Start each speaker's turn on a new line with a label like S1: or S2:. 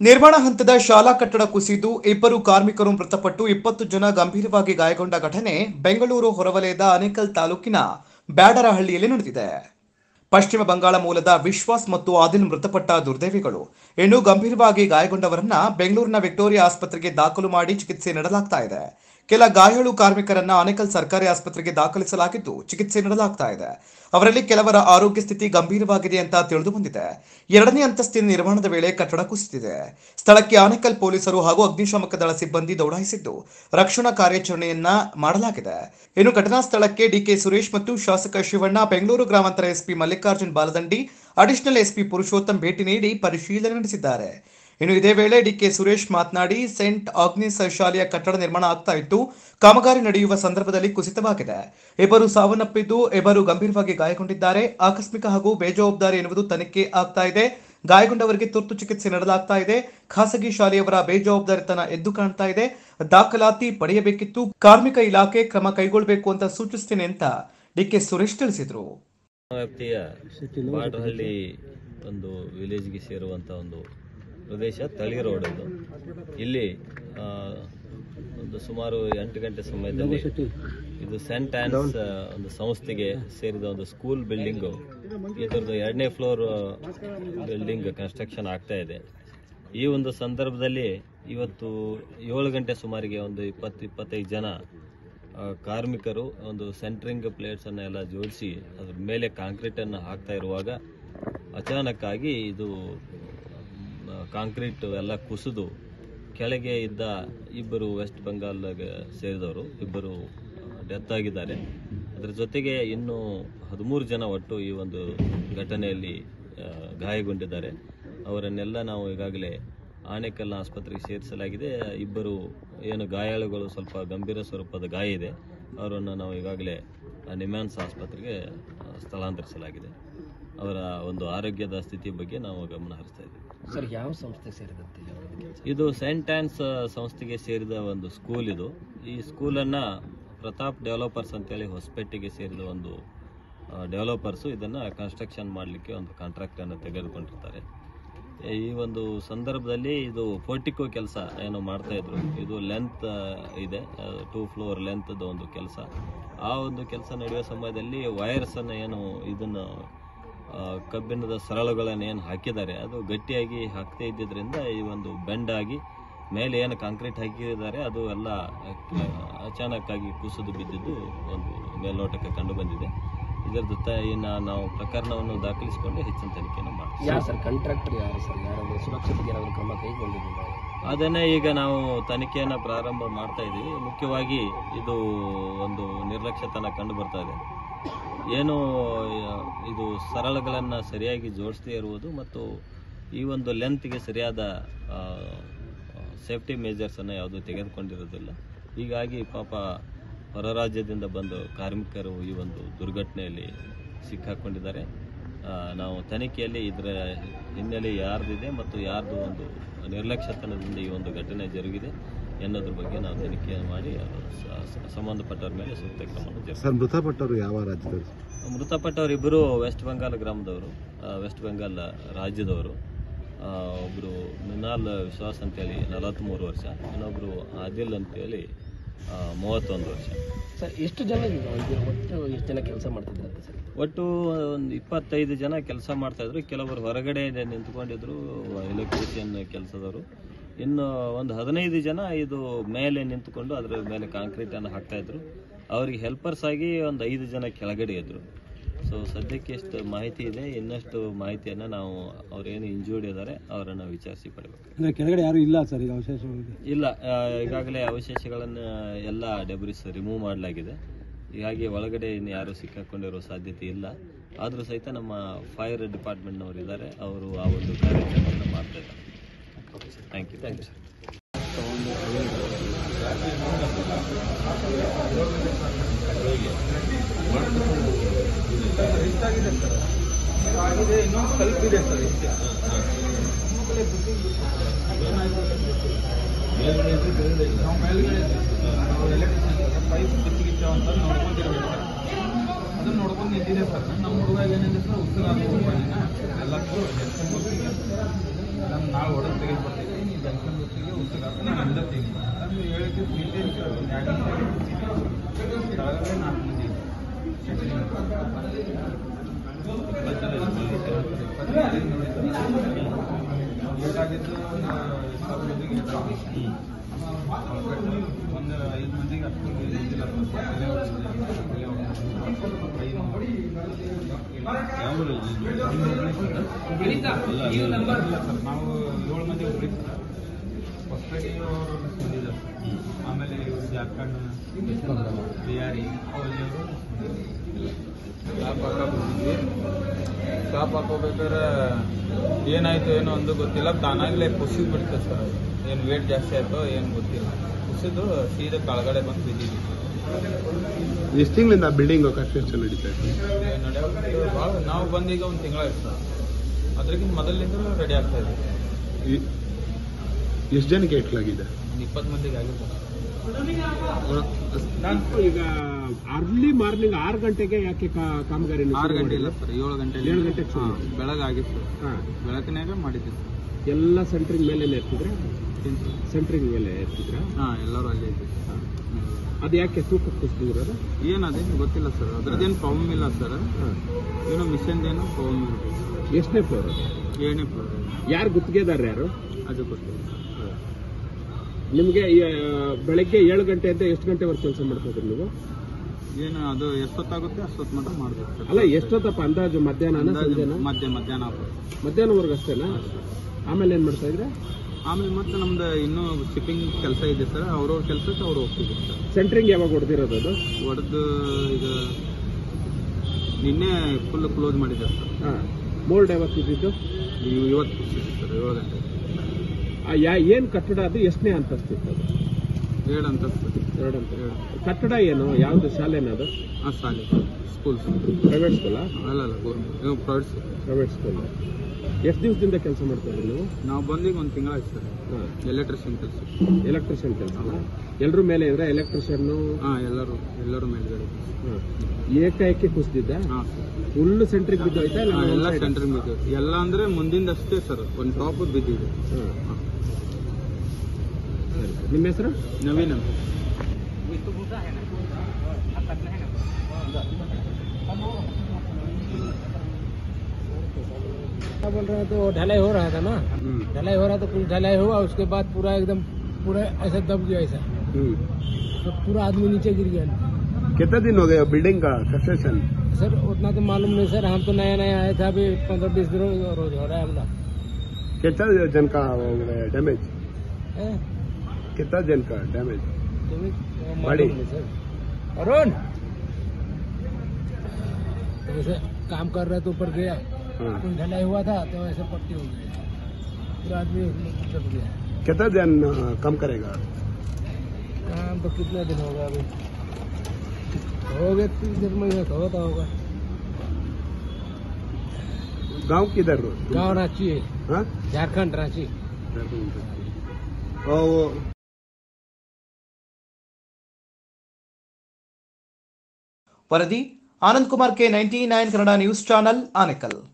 S1: ನಿರ್ಮಾಣ ಹಂತದ ಶಾಲಾ ಕಟ್ಟಡ ಕುಸಿದು ಇಬ್ಬರು ಕಾರ್ಮಿಕರು ಮೃತಪಟ್ಟು ಇಪ್ಪತ್ತು ಜನ ಗಂಭೀರವಾಗಿ ಗಾಯಗೊಂಡ ಘಟನೆ ಬೆಂಗಳೂರು ಹೊರವಲಯದ ಅನೇಕಲ್ ತಾಲೂಕಿನ ಬ್ಯಾಡರಹಳ್ಳಿಯಲ್ಲಿ ನಡೆದಿದೆ ಪಶ್ಚಿಮ ಬಂಗಾಳ ಮೂಲದ ವಿಶ್ವಾಸ್ ಮತ್ತು ಆದಿಲ್ ಮೃತಪಟ್ಟ ದುರ್ದೈವಿಗಳು ಇನ್ನು ಗಂಭೀರವಾಗಿ ಗಾಯಗೊಂಡವರನ್ನ ಬೆಂಗಳೂರಿನ ವಿಕ್ಟೋರಿಯಾ ಆಸ್ಪತ್ರೆಗೆ ದಾಖಲು ಮಾಡಿ ಚಿಕಿತ್ಸೆ ನೀಡಲಾಗ್ತಾ ಇದೆ ಕೆಲ ಗಾಯಾಳು ಕಾರ್ಮಿಕರನ್ನ ಅನೇಕಲ್ ಸರ್ಕಾರಿ ಆಸ್ಪತ್ರೆಗೆ ದಾಖಲಿಸಲಾಗಿದ್ದು ಚಿಕಿತ್ಸೆ ನೀಡಲಾಗ್ತಾ ಇದೆ ಅವರಲ್ಲಿ ಕೆಲವರ ಆರೋಗ್ಯ ಸ್ಥಿತಿ ಗಂಭೀರವಾಗಿದೆ ಅಂತ ತಿಳಿದು ಬಂದಿದೆ ಎರಡನೇ ಅಂತಸ್ತಿನ ನಿರ್ಮಾಣದ ವೇಳೆ ಕಟ್ಟಡ ಕುಸಿದಿದೆ ಸ್ಥಳಕ್ಕೆ ಆನೇಕಲ್ ಪೊಲೀಸರು ಹಾಗೂ ಅಗ್ನಿಶಾಮಕ ದಳ ಸಿಬ್ಬಂದಿ ದೌಡಾಯಿಸಿದ್ದು ರಕ್ಷಣಾ ಕಾರ್ಯಾಚರಣೆಯನ್ನ ಮಾಡಲಾಗಿದೆ ಇನ್ನು ಘಟನಾ ಸ್ಥಳಕ್ಕೆ ಡಿಕೆ ಸುರೇಶ್ ಮತ್ತು ಶಾಸಕ ಶಿವಣ್ಣ ಬೆಂಗಳೂರು ಗ್ರಾಮಾಂತರ SP Mallikarjun Baladandi additional SP Purushottam ಭೇಟಿ ನೀಡಿ ಪರಿಶೀಲನೆ ನಡೆಸಿದ್ದಾರೆ ಇನ್ನು ಇದೇ ವೇಳೆ ಡಿಕೆ ಸುರೇಶ್ ಮಾತನಾಡಿ ಸೆಂಟ್ ಆಗ್ನಿಸ್ ಶಾಲೆಯ ಕಟ್ಟಡ ನಿರ್ಮಾಣ ಆಗ್ತಾ ಇತ್ತು ಕಾಮಗಾರಿ ನಡೆಯುವ ಸಂದರ್ಭದಲ್ಲಿ ಕುಸಿತವಾಗಿದೆ ಇಬ್ಬರು ಸಾವನ್ನಪ್ಪಿದ್ದು ಇಬ್ಬರು ಗಂಭೀರವಾಗಿ ಗಾಯಗೊಂಡಿದ್ದಾರೆ ಆಕಸ್ಮಿಕ ಹಾಗೂ ಬೇಜವಾಬ್ದಾರಿ ಎನ್ನುವುದು ತನಿಖೆ ಆಗ್ತಾ ಇದೆ ಗಾಯಗೊಂಡವರಿಗೆ ತುರ್ತು ಚಿಕಿತ್ಸೆ ನೀಡಲಾಗ್ತಾ ಇದೆ ಖಾಸಗಿ ಶಾಲೆಯವರ ಬೇಜವಾಬ್ದಾರಿತನ ಎದ್ದು ಕಾಣ್ತಾ ಇದೆ ದಾಖಲಾತಿ ಪಡೆಯಬೇಕಿತ್ತು ಕಾರ್ಮಿಕ ಇಲಾಖೆ ಕ್ರಮ ಕೈಗೊಳ್ಳಬೇಕು ಅಂತ ಸೂಚಿಸ್ತೇನೆ ಅಂತ ಡಿಕೆ ಸುರೇಶ್ ತಿಳಿಸಿದರು
S2: ವ್ಯಾಪ್ತಿಯ ಬಾಡ್ರಹಳ್ಳಿ ಒಂದು ವಿಲೇಜ್ಗೆ ಸೇರುವಂಥ ಒಂದು ಪ್ರದೇಶ ತಳಿ ರೋಡ್ ಇದು ಇಲ್ಲಿ ಆ, ಒಂದು ಸುಮಾರು ಎಂಟು ಗಂಟೆ ಸಮಯದಲ್ಲಿ ಇದು ಸೆಂಟ್ ಆನ್ಸ್ ಆ, ಒಂದು ಸಂಸ್ಥೆಗೆ ಸೇರಿದ ಒಂದು ಸ್ಕೂಲ್ ಬಿಲ್ಡಿಂಗು ಇದರದ್ದು ಎರಡನೇ ಫ್ಲೋರ್ ಬಿಲ್ಡಿಂಗ್ ಕನ್ಸ್ಟ್ರಕ್ಷನ್ ಆಗ್ತಾ ಇದೆ ಈ ಒಂದು ಸಂದರ್ಭದಲ್ಲಿ ಇವತ್ತು ಏಳು ಗಂಟೆ ಸುಮಾರಿಗೆ ಒಂದು ಇಪ್ಪತ್ತು ಇಪ್ಪತ್ತೈದು ಜನ ಆ, ಕಾರ್ಮಿಕರು ಒಂದು ಸೆಂಟ್ರಿಂಗ್ ಪ್ಲೇಟ್ಸ್ ಅನ್ನ ಎಲ್ಲ ಜೋಡಿಸಿ ಅದ್ರ ಮೇಲೆ ಕಾಂಕ್ರೀಟ್ ಅನ್ನು ಹಾಕ್ತಾ ಇರುವಾಗ ಅಚಾನಕ್ ಆಗಿ ಇದು ಮ್, ಕಾಂಕ್ರೀಟ್ ಎಲ್ಲ ಕುಸಿದು ಕೆಳಗೆ ಇದ್ದ ಇಬ್ಬರು ವೆಸ್ಟ್ ಬೆಂಗಾಲ್ಗೆ ಸೇರಿದವರು ಇಬ್ಬರು ಡೆತ್ ಆಗಿದ್ದಾರೆ ಅದರ ಜೊತೆಗೆ ಇನ್ನು ಹದಿಮೂರು ಜನ ಒಟ್ಟು ಈ ಒಂದು ಘಟನೆಯಲ್ಲಿ ಆ, ಗಾಯಗೊಂಡಿದ್ದಾರೆ ಅವರನ್ನೆಲ್ಲ ನಾವು ಈಗಾಗಲೇ ಆನೇಕಲ್ ಆಸ್ಪತ್ರೆಗೆ ಸೇರಿಸಲಾಗಿದೆ ಇಬ್ಬರು ಏನು ಗಾಯಾಳುಗಳು ಸ್ವಲ್ಪ ಗಂಭೀರ ಸ್ವರೂಪದ ಗಾಯ ಇದೆ ಅವರನ್ನು ನಾವು ಈಗಾಗಲೇ ನಿಮ್ಯಾನ್ಸ್ ಆಸ್ಪತ್ರೆಗೆ ಆ, ಸ್ಥಳಾಂತರಿಸಲಾಗಿದೆ ಅವರ ಒಂದು ಆರೋಗ್ಯದ ಸ್ಥಿತಿ ಬಗ್ಗೆ ನಾವು ಗಮನ ಹರಿಸ್ತಾ ಇದ್ದೀವಿ
S3: ಸರ್ ಯಾವ ಸಂಸ್ಥೆ ಸೇರಿದಂತೆ ಯಾವುದಕ್ಕೆ ಕೆಲಸ
S2: ಇದು ಸೈಂಟ್ ಆನ್ಸ್ ಸಂಸ್ಥೆಗೆ ಸೇರಿದ ಒಂದು ಸ್ಕೂಲ್ ಇದು ಈ ಸ್ಕೂಲನ್ನು ಪ್ರತಾಪ್ ಡೆವಲಪರ್ಸ್ ಅಂತೇಳಿ ಹೊಸಪೇಟೆಗೆ ಸೇರಿದ ಒಂದು ಡೆವಲಪರ್ಸು ಇದನ್ನು ಕನ್ಸ್ಟ್ರಕ್ಷನ್ ಮಾಡಲಿಕ್ಕೆ ಒಂದು ಕಾಂಟ್ರಾಕ್ಟನ್ನು ತೆಗೆದುಕೊಂಡಿರ್ತಾರೆ ಈ ಒಂದು ಸಂದರ್ಭದಲ್ಲಿ ಇದು ಪೋರ್ಟಿಕೋ ಕೆಲಸ ಏನು ಮಾಡ್ತಾ ಇದ್ರು ಇದು ಲೆಂತ್ ಇದೆ ಟೂ ಫ್ಲೋರ್ ಲೆಂತ್ದು ಒಂದು ಕೆಲಸ ಆ ಒಂದು ಕೆಲಸ ನಡೆಯುವ ಸಮಯದಲ್ಲಿ ವೈರ್ಸನ್ನು ಏನು ಇದನ್ನು ಆ, ಕಬ್ಬಿಣದ ಸರಳುಗಳನ್ನು ಏನು ಹಾಕಿದ್ದಾರೆ ಅದು ಗಟ್ಟಿಯಾಗಿ ಹಾಕ್ತಾ ಇದ್ದಿದ್ದರಿಂದ ಈ ಒಂದು ಬೆಂಡ್ ಆಗಿ ಮೇಲೆ ಏನು ಕಾಂಕ್ರೀಟ್ ಹಾಕಿದ್ದಾರೆ ಅದು ಎಲ್ಲ ಅಚಾನಕ್ ಆಗಿ ಕುಸಿದು ಬಿದ್ದಿದ್ದು ಒಂದು ಮೇಲ್ನೋಟಕ್ಕೆ ಕಂಡು ಬಂದಿದೆ ಇದರ ಜೊತೆ ಇನ್ನು ನಾವು ಪ್ರಕರಣವನ್ನು ದಾಖಲಿಸಿಕೊಂಡು ಹೆಚ್ಚಿನ ತನಿಖೆಯನ್ನು ಮಾಡ್ತೀವಿ
S3: ಯಾರು ಸರ್ ಕಾಂಟ್ರಾಕ್ಟರ್ ಯಾರು ಸರ್ ಯಾರಾದರೂ ಸುರಕ್ಷತೆಗೆ ಏನಾದರೂ ಕ್ರಮ ಕೈಗೊಂಡಿದ್ದೀರಾ
S2: ಅದನ್ನೇ ಈಗ ನಾವು ತನಿಖೆಯನ್ನು ಪ್ರಾರಂಭ ಮಾಡ್ತಾ ಇದ್ದೀವಿ ಮುಖ್ಯವಾಗಿ ಇದು ಒಂದು ನಿರ್ಲಕ್ಷ್ಯತನ ಕಂಡು ಬರ್ತಾ ಇದೆ ಏನು ಆ, ಇದು ಸರಳುಗಳನ್ನು ಸರಿಯಾಗಿ ಜೋಡಿಸದೇ ಇರುವುದು ಮತ್ತು ಈ ಒಂದು ಲೆಂತ್ಗೆ ಸರಿಯಾದ ಸೇಫ್ಟಿ ಮೇಜರ್ಸನ್ನು ಯಾವುದೂ ತೆಗೆದುಕೊಂಡಿರೋದಿಲ್ಲ ಹೀಗಾಗಿ ಪಾಪ ಹೊರ ರಾಜ್ಯದಿಂದ ಬಂದು ಕಾರ್ಮಿಕರು ಈ ಒಂದು ದುರ್ಘಟನೆಯಲ್ಲಿ ಸಿಕ್ಕಾಕೊಂಡಿದ್ದಾರೆ ಆ, ನಾವು ತನಿಖೆಯಲ್ಲಿ ಇದರ ಹಿನ್ನೆಲೆ ಯಾರ್ದಿದೆ ಮತ್ತು ಯಾರ್ದು ಒಂದು ನಿರ್ಲಕ್ಷ್ಯತನದಿಂದ ಈ ಒಂದು ಘಟನೆ ಜರುಗಿದೆ ಎನ್ನೋದ್ರ ಬಗ್ಗೆ ನಾವು ತನಿಖೆ ಮಾಡಿ ಅದು ಸ- ಸ- ಸಂಬಂಧಪಟ್ಟವ್ರ ಮೇಲೆ ಸೂಕ್ತ ಕ್ರಮವನ್ನು ಜರುಗಿಸ್ತೀವಿ.
S4: ಸರ್ ಮೃತಪಟ್ಟವರು ಯಾವ ರಾಜ್ಯದವರು
S2: ಮೃತಪಟ್ಟವರಿಬ್ಬರು ವೆಸ್ಟ್ ಬೆಂಗಾಲ್ ಗ್ರಾಮದವರು ಆ, ವೆಸ್ಟ್ ಬೆಂಗಾಲ್ ರಾಜ್ಯದವರು ಆ, ಒಬ್ರು ಮಿನಾಲ್ ವಿಶ್ವಾಸ್ ಅಂತೇಳಿ ನಲವತ್ತ್ಮೂರು ವರ್ಷ ಇನ್ನೊಬ್ರು ಆದಿಲ್ ಅಂತೇಳಿ ಆ, ಮೂವತ್ತೊಂದು ವರ್ಷ
S3: ಸರ್ ಎಷ್ಟು ಜನ ಇದ್ದೀರಾ? ಒಟ್ಟು ಎಷ್ಟು ಜನ ಕೆಲಸ ಮಾಡ್ತಿದ್ರಂತೆ ಸರ್
S2: ಒಟ್ಟು ಒಂದು ಇಪ್ಪತ್ತೈದು ಜನ ಕೆಲಸ ಮಾಡ್ತಾ ಇದ್ರು ಕೆಲವರು ಹೊರಗಡೆ ನಿಂತ್ಕೊಂಡಿದ್ರು ಎಲೆಕ್ಟ್ರಿಷಿಯನ್ ಕೆಲಸದವರು ಇನ್ನು ಒಂದು ಹದಿನೈದು ಜನ ಇದು ಮೇಲೆ ನಿಂತ್ಕೊಂಡು ಅದರ ಮೇಲೆ ಕಾಂಕ್ರೀಟ್ ಅನ್ನು ಹಾಕ್ತಾ ಇದ್ರು ಅವರಿಗೆ ಹೆಲ್ಪರ್ಸ್ ಆಗಿ ಒಂದು ಐದು ಜನ ಕೆಳಗಡೆ ಇದ್ರು ಸೊ ಸದ್ಯಕ್ಕೆ ಎಷ್ಟು ಮಾಹಿತಿ ಇದೆ ಇನ್ನಷ್ಟು ಮಾಹಿತಿಯನ್ನು ನಾವು ಅವ್ರೇನು ಇಂಜೂರ್ಡ್ ಇದ್ದಾರೆ ಅವರನ್ನು ವಿಚಾರಿಸಿ ಪಡಬೇಕು
S4: ಅಂದ್ರೆ ಕೆಳಗಡೆ ಯಾರು ಇಲ್ಲ ಸರ್ ಈಗ ಅವಶೇಷಗಳಿಗೆ
S2: ಇಲ್ಲ ಆ, ಈಗಾಗಲೇ ಅವಶೇಷಗಳನ್ನು ಎಲ್ಲ ಡೆಬ್ರಿಸ್ ರಿಮೂವ್ ಮಾಡಲಾಗಿದೆ ಹೀಗಾಗಿ ಒಳಗಡೆ ಇನ್ನು ಯಾರು ಸಿಕ್ಕಾಕೊಂಡಿರೋ ಸಾಧ್ಯತೆ ಇಲ್ಲ ಆದರೂ ಸಹಿತ ನಮ್ಮ ಫೈರ್ ಡಿಪಾರ್ಟ್ಮೆಂಟ್ನವರು ಇದ್ದಾರೆ ಅವರು ಆ ಒಂದು ಕಾರ್ಯಾಚರಣೆಯನ್ನು ಮಾಡ್ತಾ ಇದ್ದಾರೆ thank you thank you sir
S5: ಅದನ್ನ ನೋಡ್ಕೊಂಡು ನಿಂತಿದೆ ಸರ್ ನಮ್ಮ ಹುಡುಗ ಏನಿದೆ ಸರ್ ಉಸಿರಾಗ ಎಲ್ಲ ನಾನು ನಾಳೆ ಹೊಡೆದು ತೆಗೆದುಕೊಡ್ತೀನಿ ಜಂಕ್ಷನ್ ಗೊತ್ತಿಗೆ ಉಸಿರಾಗ ನಾನು ಅಂದ ಟೀಮ್ ನಾನು ಹೇಳಕ್ಕೆ ಪ್ರೀಟೇಜ್ ಒಂದು ಎರಡು ನಿಮಿಷ ಕೆಳಗಡೆ ನಾಲ್ಕು ಮಂದಿ ಲೇಟ್ ಆಗಿದ್ದು ಒಂದು ಇಪ್ಪತ್ತು ಮಂದಿಗೆ ಲೇಟ್ ಆಗಿತ್ತು ಒಂದು ಐದು ಮಂದಿಗೆ ಅಷ್ಟು ಇದ್ದಿಲ್ಲ ನಾವು ಏಳು ಮಂದಿ ಹುಬ್ಳಿ ಹೊಸಪೇಟೆ ಅವರು ಬಂದಿದ್ದಾರೆ ಆಮೇಲೆ ಇವರು ಜಾರ್ಖಂಡ್ ಬಿಹಾರಿ ಅವರೆಲ್ಲರೂ ಸ್ಟಾಪ್ ಹಾಕ ಬಂದಿದ್ವಿ ಸ್ಟಾಪ್ ಹಾಕೋಬೇಕಾದ್ರೆ ಏನಾಯ್ತು ಏನೋ ಒಂದು ಗೊತ್ತಿಲ್ಲ ತಾನಾಗಲೇ ಕುಸಿದು ಬಿಡ್ತದೆ ಸರ್ ಏನು ವೇಟ್ ಜಾಸ್ತಿ ಆಯ್ತೋ ಏನು ಗೊತ್ತಿಲ್ಲ ಕುಸಿದು ಸೀದಾ ಕೆಳಗಡೆ ಬಂದು ಬಿದ್ದಿದ್ವಿ
S4: ಎಷ್ಟು ತಿಂಗಳಿಂದ ಬಿಲ್ಡಿಂಗ್ ಕನ್ಸ್ಟ್ರಕ್ಷನ್ ನಡೀತಾ ಇದೆ
S5: ನಡೆಯೋದು ಭಾಳ ನಾವು ಬಂದೀಗ ಒಂದು ತಿಂಗಳಾಯ್ತು ಸರ್ ಅದ್ರಕ್ಕಿಂತ ಮೊದಲಿಂದ ರೆಡಿ ಆಗ್ತಾ ಇದೆ
S4: ಎಷ್ಟು ಜನಕ್ಕೆ ಏಟ್ಲಾಗಿದೆ
S5: ಒಂದು ಇಪ್ಪತ್ತು ಮಂದಿಗೆ ಆಗಿರ್ಬೋದು
S6: ಈಗ ಅರ್ಲಿ ಮಾರ್ನಿಂಗ್ ಆರು ಗಂಟೆಗೆ ಯಾಕೆ ಕಾ- ಕಾಮಗಾರಿ
S5: ಆರು ಗಂಟೆ ಇಲ್ಲ ಸರ್ ಏಳು ಗಂಟೆ
S6: ಏಳು ಗಂಟೆಗೆ ಶುರು.
S5: ಬೆಳಗಾಗಿತ್ತು
S6: ಹಾ.
S5: ಬೆಳಕಿನಾಗ ಮಾಡಿದ್ದೆ
S6: ಎಲ್ಲ ಸೆಂಟ್ರಿಂಗ್ ಮೇಲೆ ಎತ್ತಿದ್ರ ಸೆಂಟ್ರಿಂಗ್ ಮೇಲೆ ಎತ್ತಿದ್ರ
S5: ಹಾಂ ಎಲ್ಲರೂ ಅಲ್ಲೇ ಇದ್ದೆ
S6: ಅದು ಯಾಕೆ ತೂಕ ಕುಸ್ತಿರೋದು
S5: ಏನು ಅದೇನು ಗೊತ್ತಿಲ್ಲ ಸರ್ ಅದ್ರದ್ದೇನು ಪ್ರಾಬ್ಲಮ್ ಇಲ್ಲ ಸರ್ ಏನೋ ಮಿಷನ್ ಏನೋ ಪ್ರಾಬ್ಲಮ್ ಇರ್ಬೋದು
S6: ಎಷ್ಟನೇ ಫ್ಲೋರ್ ಅದು
S5: ಏನೇ ಪ್ರಾಬ್ಲಮ್
S6: ಯಾರು ಗುತ್ತಿಗೆದಾರ ಯಾರು
S5: ಅದು ಗೊತ್ತಿಲ್ಲ
S6: ನಿಮಗೆ ಬೆಳಗ್ಗೆ ಏಳು ಗಂಟೆಯಿಂದ ಎಷ್ಟು ಗಂಟೆವರೆಗೆ ಕೆಲಸ ಮಾಡ್ತಿದ್ರಿ ನೀವು
S5: ಏನು ಅದು ಎಷ್ಟೊತ್ತಾಗುತ್ತೆ ಅಷ್ಟೊತ್ತು ಮಾತ್ರ ಮಾಡ್ಬೇಕು ಸರ್
S6: ಅಲ್ಲ ಎಷ್ಟೊತ್ತಪ್ಪ ಅಂದಾಜು ಮಧ್ಯಾಹ್ನ
S5: ಅಂದಾಜು
S6: ಸಂಜೆನ
S5: ಮಧ್ಯ ಮಧ್ಯಾಹ್ನ ಆಗ್ಬೋದು
S6: ಮಧ್ಯಾಹ್ನವರೆಗೆ ಅಷ್ಟೇನಾ ಆಮೇಲೆ ಏನ್ ಮಾಡ್ತಾ ಇದ್ರೆ
S5: ಆಮೇಲೆ ಮತ್ತೆ ನಮ್ದು ಇನ್ನೂ ಶಿಪ್ಪಿಂಗ್ ಕೆಲಸ ಇದೆ ಸರ್ ಅವ್ರವ್ರ ಕೆಲಸಕ್ಕೆ ಅವ್ರು ಹೋಗ್ತಿದ್ರು ಸರ್
S6: ಸೆಂಟ್ರಿಂಗ್ ಯಾವಾಗ ಹೊಡೆದಿರೋದು ಅದು
S5: ಹೊಡೆದು ಈಗ ನಿನ್ನೆ ಫುಲ್ ಕ್ಲೋಸ್ ಮಾಡಿದ್ದಾರೆ ಸರ್
S6: ಹಾ ಮೋಲ್ಡ್ ಯಾವತ್ತು ಇದ್ದಿದ್ದು
S5: ಇವ್- ಇವತ್ತು ಮುಗ್ಸಿದೆ ಸರ್ ಏಳು ಗಂಟೆ
S6: ಆ ಯಾ ಏನ್ ಕಟ್ಟಡ ಅದು ಎಷ್ಟನೇ ಅಂತಸ್ತಿತ್ತು ಅದು
S5: ಏಳು ಅಂತ ಸರ್
S6: ಎರಡು ಅಂತ ಕಟ್ಟಡ ಏನು ಯಾವ್ದು ಶಾಲೆನ ಅದು
S5: ಹಾಂ ಸಾಲಿ ಸ್ಕೂಲ್ಸ್
S6: ಪ್ರೈವೇಟ್ ಸ್ಕೂಲಾ
S5: ಅಲ್ಲ ಅಲ್ಲ government private school
S6: private school ಎಷ್ಟು ದಿವಸದಿಂದ ಕೆಲಸ ಮಾಡ್ತಾ ಇದ್ರಿ ನೀವು
S5: ನಾವು ಬಂದೀಗ ಒಂದು ತಿಂಗಳಾಯ್ತು ಸರ್ ಎಲೆಕ್ಟ್ರಿಷಿಯನ್ ಕೆಲಸ
S6: ಎಲೆಕ್ಟ್ರಿಷಿಯನ್ ಕೆಲಸ ಎಲ್ಲರೂ ಮೇಲೆ ಇದ್ರೆ ಎಲೆಕ್ಟ್ರಿಷಿಯನ್
S5: ಹಾಂ ಎಲ್ಲರೂ ಎಲ್ಲರೂ ಮೇಲ್ಗಡೆ
S6: ಏಕಾಏಕಿ ಕುಸಿದಿದ್ದ
S5: ಹಾಂ
S6: ಫುಲ್ ಸೆಂಟ್ರಿಗೆ ಬಿದ್ದೋಯ್ತಾ ಇಲ್ಲ
S5: ಹಾಂ
S6: ಒಂದ್
S5: ಎಲ್ಲ
S6: side?
S5: ಸೆಂಟ್ರಿಂಗ್ ಬಿದ್ದಿದೆ ಎಲ್ಲ ಅಂದ್ರೆ ಮುಂದಿಂದ ಅಷ್ಟೇ ಸರ್ ಒಂದು ಟಾಪ್ ಬಿದ್ದಿದೆ
S6: ಹಾ. ಸರಿ, ಸರಿ. ನಿಮ್ಮ ಹೆಸರು
S5: ನವೀನ್ ಅಂತ
S3: क्या बोल रहे हैं तो ढलाई हो रहा था ना ढलाई हो रहा था कुछ ढलाई हुआ उसके बाद पूरा एकदम पूरा ऐसे दब गया ऐसा तो पूरा आदमी नीचे गिर गया
S4: कितना दिन हो गया बिल्डिंग का कंस्ट्रक्शन
S3: सर उतना तो मालूम नहीं सर हम तो नया नया आए थे अभी पंद्रह बीस दिन रोज हो रहा है हमला
S4: कितना जन का डैमेज
S3: हैं?
S4: कितना जन का डैमेज
S3: तो भी
S4: बड़ी।
S3: मालूम नहीं सर अरुण तो वैसे काम कर रहे तो ऊपर गया
S4: हाँ।
S3: कुछ ढलाई हुआ था तो ऐसे पट्टी हो गई पूरा आदमी उसमें दब गया
S4: कितना जन अ, कम करेगा
S3: काम तो कितना दिन होगा अभी हो गए तीस दिन महीने तो होता होगा
S4: गांव किधर
S3: गाँव रांची है
S4: हाँ
S3: झारखंड रांची
S4: और वो
S1: ವರದಿ Anand Kumar K ninety nine Kannada news channel Anekal